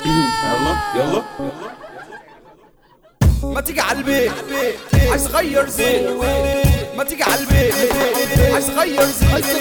يلا يلا ما تيجي على البيت عايز اغير زيت ما تيجي على البيت عايز اغير زيت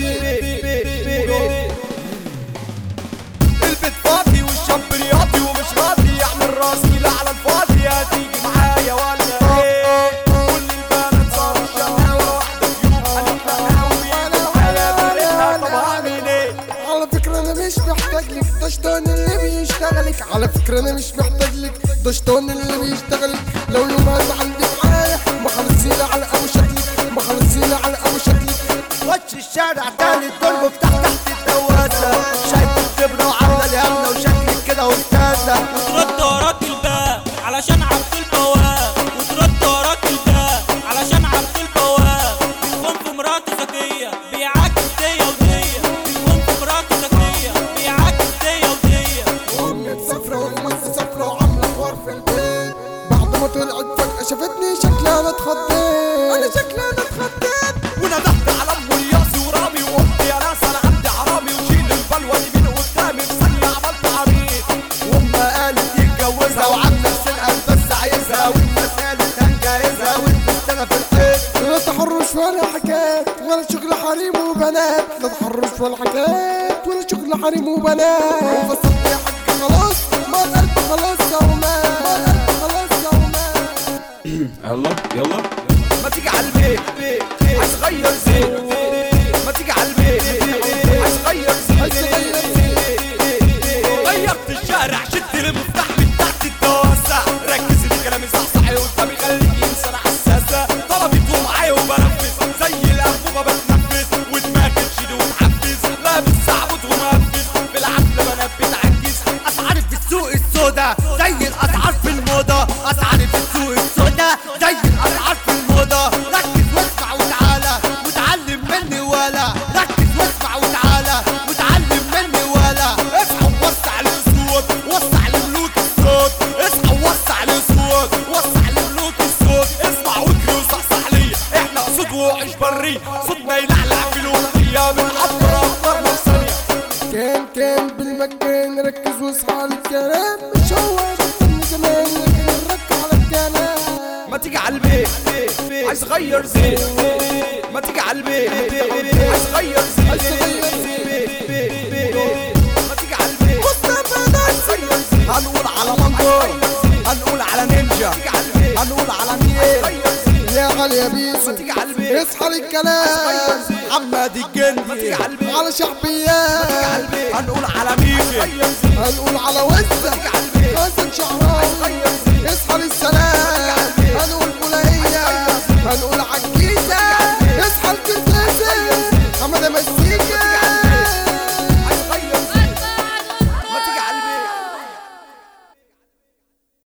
البيت فاضي والشاب رياضي ومش راضي يعمل راسي لا على الفاضي هتيجي معايا ولا ايه كل البنات صاروا شقاوة واحدة فيهم هنتبقى ويجوا معايا بارقها طب هعمل ايه على فكرة أنا مش محتاج لك ده شطان اللي بيشتغلك على فكرة أنا مش محتاج لك ده شطان اللي بيشتغلك لو يوم عندي معايا ما خلصيلي على أبو شكلك ما خلصيلي على أبو شكلك وش الشارع تاني الدرب مفتاح تحت الدواسة شايف الكبرة وعاملة الهملة وشكلك كده أستاذة وترد وراك الباب علشان عبد البواب وترد وراك الباب علشان عبد البواب بيكون في مراته ذكية بيعاكس دية ودية بيكون في مراته ذكية بيعاكس دية ودية وأمي مسافرة وأمي مسافرة وعاملة حوار في البيت بعد ما طلعت فجأة شافتني شكلها أنا اتخضيت أنا شكلها أنا اتخضيت وندهت على أم الياسي ورامي وقلت يا ناس أنا عندي حرامي وشيل البلوة دي من قدامي في ثانية عملت عبيط وأمها قالت يتجوزها وعاملة سنقة بس عايزها والناس قالت هنجهزها والفستانة في الحيط لا تحرش ولا حكايات ولا شغل حريم وبنات لا تحرش ولا حكايات ولا شغل حريم وبنات انفصلت يا حاج خلاص ما القلب خلاص يا ومات ما القلب خلاص يا ومات يلا يلا ما تيجي على البيت عايز اغير زيت ما تيجي على البيت عايز اغير زيت غيرت الشارع شدت المفتاح من تحت الدواسة ركز الكلام الصحصحي قدامي خليك انسان حساسة طلبي تقوم معايا وبنفذ زي الانبوبة بتنفذ ودماغي تشيل وتحفز لابس صعبط ومنفذ في العقل بنات بتعجز اسعاري في السوق السودا زي الاسعار في الموضة اسعاري في السوق السودا زي الاسعار في الموضة ركز واسمع وتعالى وتعلم مني ولا ركز واسمع وتعالى وتعلم مني ولا اصحى ووسع الاسود وسع لملوك الصوت اصحى ووسع الاسود وسع لملوك الصوت اسمع واجري وصحصح ليا احنا اسود وعيش بري صوتنا يلعلع في الاغنية بنعبر اخبار ثانية كان كان بالمكان ركز واصحى الكلام مش هو من زمان لكن نرك على الكلام ما تيجي على البيت عايز اغير زيت ما تيجي على البيت عايز اغير زيت ما تيجي على البيت هنقول على مانجو هنقول على نينجا هنقول على نيل يا غالي يا بيسو تيجي على البيت اصحى للكلام محمد الجندي على شعبيات هنقول على ميكي هنقول على وزة